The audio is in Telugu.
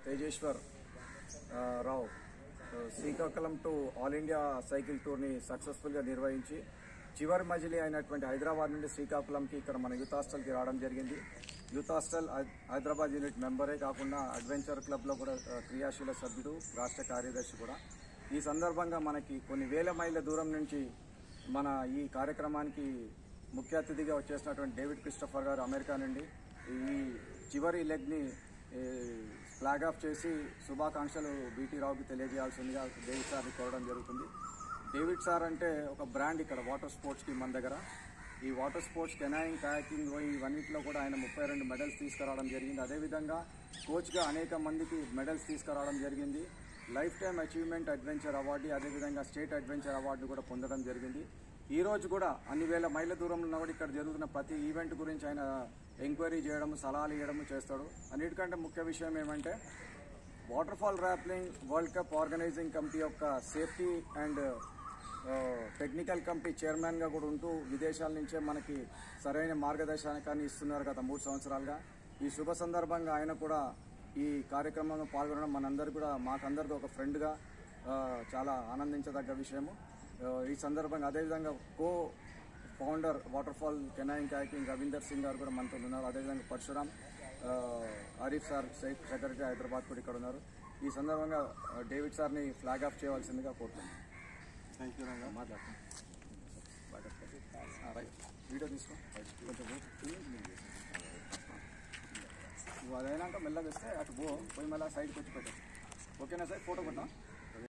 తేజేశ్వర్ ఆ, రావు ఆ, Srikakulam to all India cycle టూర్ని సక్సెస్ఫుల్గా నిర్వహించి చివరి మజిలీ అయినటువంటి హైదరాబాద్ నుండి శ్రీకాకుళంకి ఇక్కడ మన యూత్ హాస్టల్కి రావడం జరిగింది యూత్ హాస్టల్ హై- హైదరాబాద్ యూనిట్ మెంబరే కాకుండా అడ్వెంచర్ క్లబ్లో కూడా ఆ, క్రియాశీల సభ్యుడు రాష్ట్ర కార్యదర్శి కూడా ఈ సందర్భంగా మనకి కొన్ని వేల మైళ్ళ దూరం నుంచి మన ఈ కార్యక్రమానికి ముఖ్య అతిథిగా వచ్చేసినటువంటి డేవిడ్ క్రిస్టఫర్ గారు అమెరికా నుండి ఈ చివరి లెగ్ని ఏ, ఫ్లాగ్ ఆఫ్ చేసి శుభాకాంక్షలు బీటీ రావుకి తెలియజేయాల్సిందిగా డేవిడ్ సార్ని కోరడం జరుగుతుంది డేవిడ్ సార్ అంటే ఒక బ్రాండ్ ఇక్కడ వాటర్ స్పోర్ట్స్కి మన దగ్గర ఈ వాటర్ స్పోర్ట్స్ కెనాయింగ్ కయాకింగ్ ఇవన్నిటిలో కూడా ఆయన ముప్పై రెండు మెడల్స్ తీసుకురావడం జరిగింది అదేవిధంగా కోచ్గా అనేక మందికి మెడల్స్ తీసుకురావడం జరిగింది life time achievement adventure award అదేవిధంగా స్టేట్ అడ్వెంచర్ అవార్డు కూడా పొందడం జరిగింది ఈ రోజు కూడా అన్ని వేల మైళ్ళ దూరంలో ఉన్న కూడా ఇక్కడ జరుగుతున్న ప్రతి ఈవెంట్ గురించి ఆయన ఎంక్వైరీ చేయడం సలహాలు ఇవ్వడం చేస్తాడు అన్నిటికంటే ముఖ్య విషయం ఏమంటే water fall rappelling world cup organizing committee యొక్క సేఫ్టీ అండ్ టెక్నికల్ కమిటీ చైర్మన్గా కూడా ఉంటూ విదేశాల నుంచే మనకి సరైన మార్గదర్శకాన్ని ఇస్తున్నారు గత మూడు సంవత్సరాలుగా ఈ శుభ సందర్భంగా ఆయన కూడా ఈ కార్యక్రమంలో పాల్గొనడం మనందరికీ కూడా మాకందరికీ ఒక ఫ్రెండ్గా చాలా ఆనందించదగ్గ విషయము ఆ, ఈ సందర్భంగా అదేవిధంగా co founder water fall canoeing kayaking Ravinder Singh గారు కూడా మనతో ఉన్నారు అదేవిధంగా పరశురామ్ ఆ, ఆరిఫ్ సార్ సెక్- సెక్రటరీ హైదరాబాద్ కూడా ఇక్కడ ఉన్నారు ఈ సందర్భంగా ఆ, డేవిడ్ సార్ని ఫ్లాగ్ ఆఫ్ చేయవలసిందిగా కోరుతున్నాను థ్యాంక్ యూ రంగా మాట్లాడుతున్నాను రైట్ వీడియో తీసుకో కొంచెం నువ్వు అదైనాక మెల్లగా వస్తే అటు పో పోయి మళ్ళీ సైడ్కి వచ్చి పెట్టు ఓకేనా సార్ ఫోటో కొట్టా